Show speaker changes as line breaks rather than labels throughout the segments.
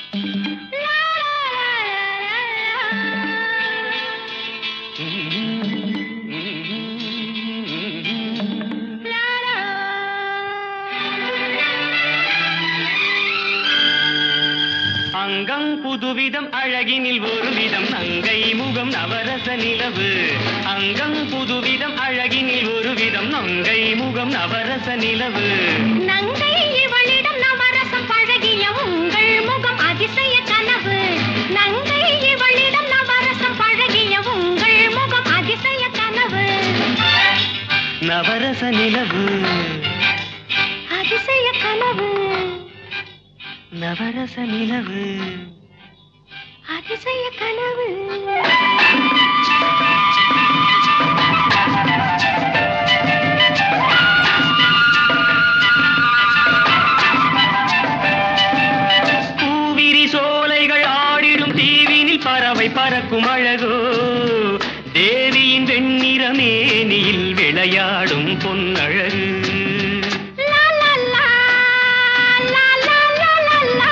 அங்கம் புதுவிதம் அழகினில் ஒரு விதம் நங்கை முகம் நவரச நிலவு அங்கம் புதுவிதம் அழகினில் ஒரு விதம் நங்கை முகம் நவரச நிலவு
நங்கை இவளிடம் நவரசம் பழகிய உங்கள் முகம் அதிசய கனவு நங்கை இவளிடம் நவரசம் பழகிய உங்கள் முகம் அதிசய கனவு
நவரச நிலவு
அதிசய கனவு
நவரச நிலவு
அதிசய கனவு
பூவிரி சோலைகள் ஆடிடும் தீவினில் பறவை பறக்கும் அழகோ தேவியின் வெண்ணிற மேனியில் விளையாடும் பொன்னழகு
லா, லா, லா, லா, லா, லா, லா, லா.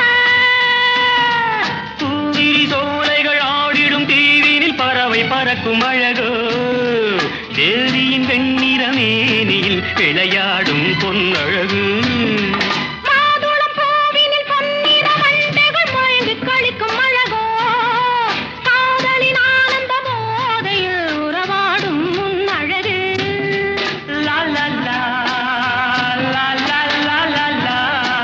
பூவிரி சோலைகள் ஆடிடும் தீவினில் பறவை பறக்கும் அழகோ தேவியின் வெண்ணிற மேனியில் விளையாடும் பொன்னழகு
மாதுளம் பூவினில் பொன்னிற வண்டுகள் மயங்கிக் களிக்கும் அழகோ காதலின் ஆனந்த போதையில் உறவாடும் உன் அழகு
லா லா லா லா லா லா லா லா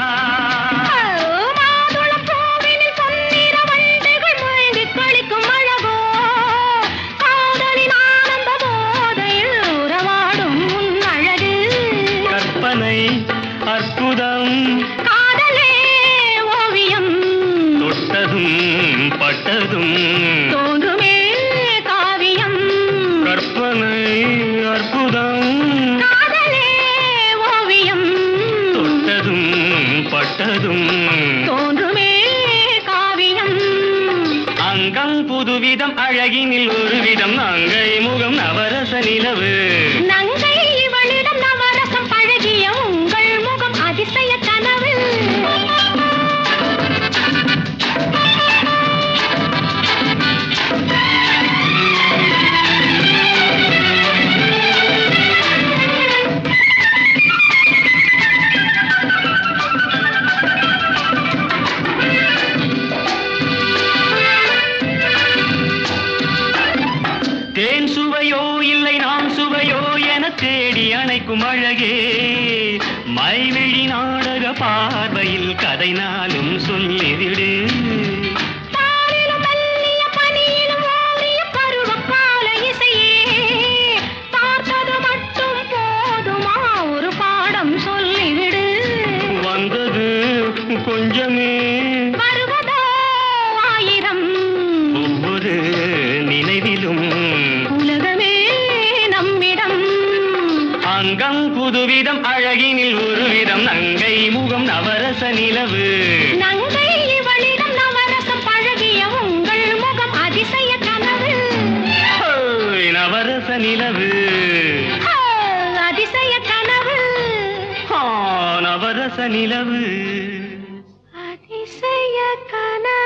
மாதுளம் பூவினில் பொன்னிற வண்டுகள் மயங்கிக் களிக்கும் அழகோ காதலின் ஆனந்த போதையில் உறவாடும் உன் அழகு
கற்பனை அற்புதம்
காதலே ஓவியம்
தொட்டதும் பட்டதும்
தோன்றுமே காவியம்
கற்பனை அற்புதம்
காதலே ஓவியம்
தொட்டதும் பட்டதும்
தோன்றுமே காவியம்
அங்கம் புதுவிதம் அழகினில் ஒரு விதம் அங்கை முகம் நவரச நிலவு
நங்கை இவளிடம் நவரசம் பழகிய உங்கள் முகம் அதிசய கனவு
தேன் சுவையோ இல்லை நான் சுவையோ என தேடி அணைக்கும் அழகே மைவிழி நாடக பார்வையில் கதை நாளும் சொல்லிவிடு
பாரிலும் மெல்லிய பனியிலும் ஓடிய பருவகால இசையே பார்த்தது மட்டும் போதுமா ஒரு பாடம் சொல்லிவிடு
வந்தது கொஞ்சமே
வருவதோ ஆயிரம்
ஒவ்வொரு நினைவிலும்
உலகமே நம்மிடம்
அங்கம் புதுவிதம் அழகினில் ஒரு விதம் நங்கை முகம் நவரச நிலவு
நங்கை இவளிடம் நவரசம் பழகிய உங்கள் முகம் அதிசய கனவு
ஓய், நவரச நிலவு
ஆ, அதிசய கனவு
ஆ, நவரச நிலவு
அதிசய கனவு